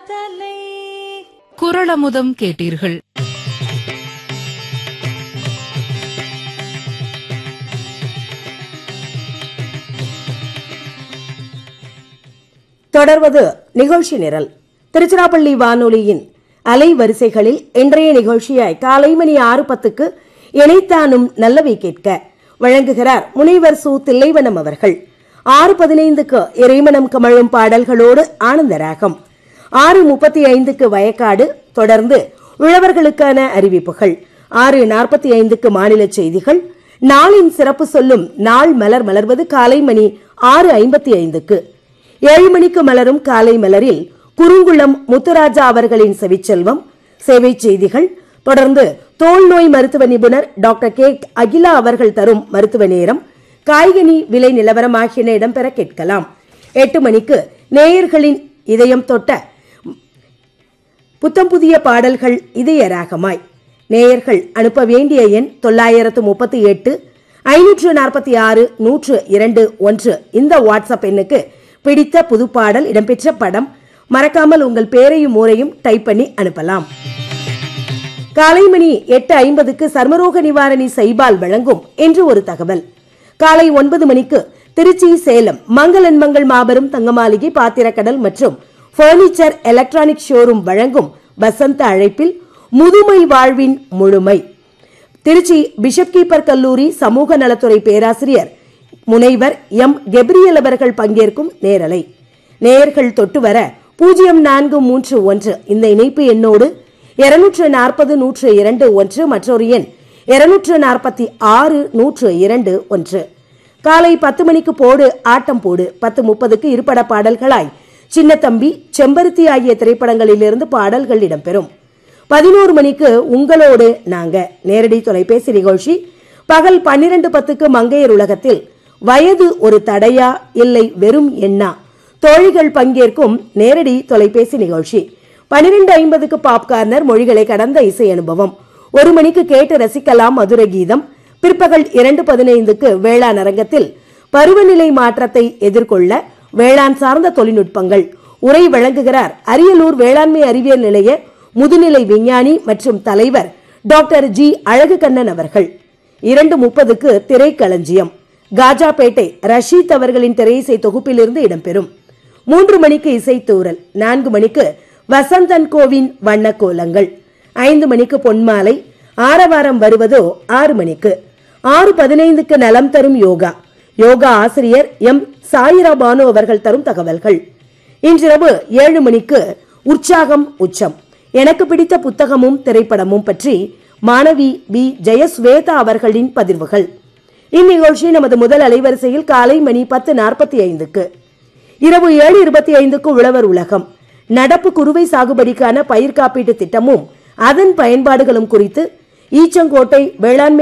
தலை குரளமுதம் கேட்டீர்கள் தொடர்வது நிகழ்ச்சி நிரல் திருச்சிராப்பள்ளி வானொலியின் அலை வரிசைகளில் இன்றைய நிகழ்ச்சியாய் காலை மணி ஆறு பத்துக்கு இணைத்தானும் நல்லவை கேட்க வழங்குகிறார் முனைவர் சு தில்லைவனம் அவர்கள் ஆறு பதினைந்துக்கு இறைமணம் கமழும் பாடல்களோடு ஆனந்தராகம் ஆறு முப்பத்தி ஐந்துக்கு வயக்காடு தொடர்ந்து உழவர்களுக்கான அறிவிப்புகள் ஆறு நாற்பத்தி ஐந்துக்கு மாநில செய்திகள் நாளின் சிறப்பு சொல்லும் நாள் மலர் மலர்வது காலை மணி ஆறு ஐம்பத்தி ஐந்துக்கு ஏழு மணிக்கு மலரும் காலை மலரில் குறுங்குளம் முத்துராஜா அவர்களின் செவிச்செல்வம் சேவை செய்திகள் தொடர்ந்து தோல் நோய் மருத்துவ நிபுணர் டாக்டர் கே அகிலா அவர்கள் தரும் மருத்துவ நேரம் காய்கனி விலை நிலவரம் ஆகியன இடம்பெற கேட்கலாம் எட்டு மணிக்கு நேயர்களின் இதயம் தொட்ட புத்தம் புதிய பாடல்கள் இதய ராகமாய் நேயர்கள் அனுப்ப வேண்டிய எண் தொள்ளாயிரத்து முப்பத்தி எட்டு ஐநூற்று நாற்பத்தி ஆறு நூற்று இரண்டு ஒன்று இந்த வாட்ஸ்அப் எண்ணுக்கு பிடித்த புது பாடல் இடம்பெற்ற படம் மறக்காமல் உங்கள் பேரையும் ஊரையும் டைப் பண்ணி அனுப்பலாம் காலை மணி எட்டு ஐம்பதுக்கு சர்மரோக நிவாரணி சைபால் வழங்கும் என்று ஒரு தகவல் காலை ஒன்பது மணிக்கு திருச்சி சேலம் மங்களன் மங்கள் மாபெரும் தங்கமாளிகை பாத்திரக்கடல் மற்றும் பர்னிச்சர் எலக்ட்ரானிக் ஷோரூம் வழங்கும் வசந்த அழைப்பில் முதுமை வாழ்வின் முழுமை திருச்சி பிஷப் கீப்பர் கல்லூரி சமூக நலத்துறை பேராசிரியர் முனைவர் எம் கெப்ரியல் அவர்கள் பங்கேற்கும் நேரலை நேயர்கள் தொட்டு வர பூஜ்ஜியம் நான்கு மூன்று ஒன்று இந்த இணைப்பு எண்ணோடு இருநூற்று நாற்பது நூற்று இரண்டு ஒன்று மற்றொரு எண் இருநூற்று நாற்பத்தி ஆறு நூற்று இரண்டு ஒன்று காலை பத்து மணிக்கு போடு ஆட்டம் போடு பத்து முப்பதுக்கு இருபட பாடல்களாய் சின்னத்தம்பி செம்பருத்தி ஆகிய திரைப்படங்களிலிருந்து பாடல்கள் இடம்பெறும் பதினோரு மணிக்கு உங்களோடு நாங்க நேரடி தொலைபேசி நிகழ்ச்சி பகல் பன்னிரண்டு பத்துக்கு மங்கையர் உலகத்தில் வயது ஒரு தடையா இல்லை வெறும் எண்ணா தோழிகள் பங்கேற்கும் நேரடி தொலைபேசி நிகழ்ச்சி பன்னிரண்டு ஐம்பதுக்கு பாப்கார்னர் மொழிகளை கடந்த இசை அனுபவம் ஒரு மணிக்கு கேட்டு ரசிக்கலாம் மதுர கீதம் பிற்பகல் இரண்டு பதினைந்துக்கு வேளாண் அரங்கத்தில் பருவநிலை மாற்றத்தை எதிர்கொள்ள வேளாண் சார்ந்த தொழில்நுட்பங்கள் உரை வழங்குகிறார் அரியலூர் வேளாண்மை அறிவியல் நிலைய முதுநிலை விஞ்ஞானி மற்றும் தலைவர் டாக்டர் ஜி அழகுகண்ணன் அவர்கள் இரண்டு முப்பதுக்கு திரைக்களஞ்சியம் காஜாபேட்டை ரஷீத் அவர்களின் திரையிசை தொகுப்பிலிருந்து இடம்பெறும் மூன்று மணிக்கு இசைத்தூரல் நான்கு மணிக்கு வசந்தன் கோவின் வண்ணக்கோலங்கள் ஐந்து மணிக்கு பொன்மாலை ஆரவாரம் வருவதோ ஆறு மணிக்கு ஆறு பதினைந்துக்கு நலம் தரும் யோகா யோகா ஆசிரியர் எம் சாயிரா பானு அவர்கள் தரும் தகவல்கள் இன்றிரவு ஏழு மணிக்கு உற்சாகம் உச்சம் எனக்கு பிடித்த புத்தகமும் திரைப்படமும் பற்றி மாணவி பி ஜெயஸ்வேதா அவர்களின் பதிவுகள் இந்நிகழ்ச்சி நமது முதல் அலைவரிசையில் காலை மணி பத்து நாற்பத்தி ஐந்துக்கு இரவு ஏழு இருபத்தி ஐந்துக்கு உழவர் உலகம் நடப்பு குறுவை சாகுபடிக்கான பயிர் காப்பீட்டு திட்டமும் அதன் பயன்பாடுகளும் குறித்து ஈச்சங்கோட்டை வேளாண்மை